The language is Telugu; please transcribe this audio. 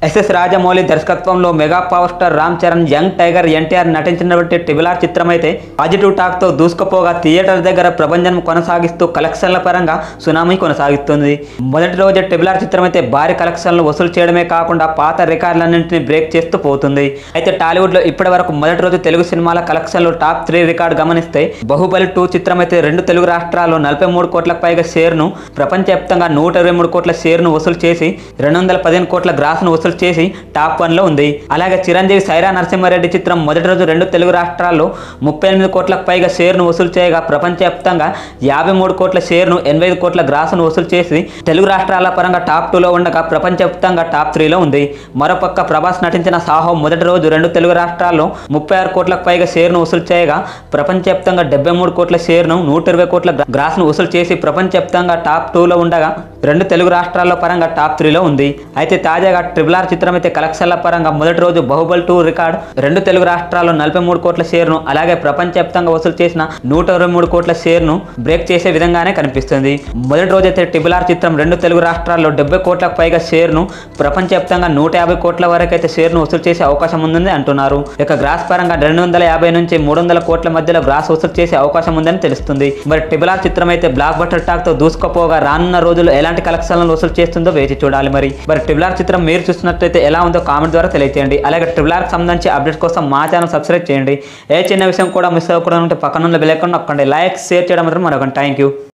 ఎస్ఎస్ రాజమౌళి దర్శకత్వంలో mega power star Ram Charan young tiger NTR నటించినటువంటి ట్రిబులార్ చిత్రం అయితే పాజిటివ్ టాక్ తో దూసుకుపోగా థియేటర్ దగ్గర ప్రభంజనం కొనసాగిస్తూ కలెక్షన్ల పరంగా సునామీ కొనసాగిస్తుంది మొదటి రోజు ట్రిబులార్ చిత్రం అయితే భారీ కలెక్షన్లు వసూలు చేయడమే కాకుండా పాత రికార్డులన్నింటినీ బ్రేక్ చేస్తూ పోతుంది అయితే టాలీవుడ్ లో ఇప్పటి వరకు మొదటి రోజు తెలుగు సినిమాల కలెక్షన్లు టాప్ త్రీ రికార్డు గమనిస్తే బాహుబలి టూ చిత్రం అయితే రెండు తెలుగు రాష్ట్రాల్లో నలభై మూడు కోట్లకు పైగా షేర్ను ప్రపంచవ్యాప్తంగా నూట ఇరవై మూడు కోట్ల షేర్ను వసూలు చేసి రెండు వందల పదిహేను కోట్ల గ్రాస్ను వసూలు చేసి టాప్ వన్లో ఉంది అలాగే చిరంజీవి సైరా నరసింహారెడ్డి చిత్రం మొదటి రోజు రెండు తెలుగు రాష్ట్రాల్లో ముప్పై ఎనిమిది కోట్లకు పైగా షేర్ను వసూలు చేయగా ప్రపంచవ్యాప్తంగా యాభై మూడు కోట్ల షేర్ను ఎనభై ఐదు కోట్ల గ్రాసును వసూలు చేసి తెలుగు రాష్ట్రాల పరంగా టాప్ టూలో ఉండగా ప్రపంచవ్యాప్తంగా టాప్ త్రీలో ఉంది మరోపక్క ప్రభాస్ నటించిన సాహో మొదటి రోజు రెండు తెలుగు రాష్ట్రాల్లో ముప్పై ఆరు కోట్లకు పైగా షేర్ను వసూలు చేయగా ప్రపంచవ్యాప్తంగా డెబ్బై మూడు కోట్ల షేర్ను నూట ఇరవై కోట్ల గ్రా- గ్రాస్ను వసూలు చేసి ప్రపంచవ్యాప్తంగా టాప్ టూలో ఉండగా రెండు తెలుగు రాష్ట్రాల్లో పరంగా టాప్ త్రీలో ఉంది అయితే తాజాగా ట్రిపుల్ ఆర్ చిత్రం అయితే కలెక్షన్ల పరంగా మొదటి రోజు బాహుబలి టూ రికార్డ్ రెండు తెలుగు రాష్ట్రాల్లో నలభై మూడు కోట్ల షేర్ను అలాగే ప్రపంచవ్యాప్తంగా వసూలు చేసిన నూట ఇరవై మూడు కోట్ల షేర్ను బ్రేక్ చేసే విధంగానే కనిపిస్తుంది మొదటి రోజు అయితే ట్రిపుల్ ఆర్ చిత్రం రెండు తెలుగు రాష్ట్రాల్లో డెబ్బై కోట్లకు పైగా షేర్ను ప్రపంచవ్యాప్తంగా నూట యాభై కోట్ల వరకు అయితే షేర్ను వసూలు చేసే అవకాశం ఉందని అంటున్నారు ఇక గ్రాస్ పరంగా రెండు వందల యాభై నుంచి మూడు వందల కోట్ల మధ్యలో గ్రాస్ వసూలు చేసే అవకాశం ఉందని తెలుస్తుంది మరి ట్రిపుల్ ఆర్ చిత్రం అయితే బ్లాక్ బస్టర్ టాక్ తో దూసుకుపోగా రానున్న రోజులు ఎలాంటి కలెక్షన్లను వసూలు చేస్తుందో వేచి చూడాలి మరి మరి ట్రిపుల్ ఆర్ చిత్రం మీరు చూసినట్లయితే ఎలా ఉందో కామెంట్ ద్వారా తెలియజేయండి అలాగే ట్రిపుల్ ఆర్ సంబంధించి అప్డేట్స్ కోసం మా ఛానల్ సబ్స్క్రైబ్ చేయండి ఏ చిన్న విషయం కూడా మిస్ అవ్వకూడదు ఉంటే పక్కన ఉన్న బెల్ ఐకాన్ నొక్కండి లైక్ షేర్ చేయడం మాత్రం మరొక థ్యాంక్ యూ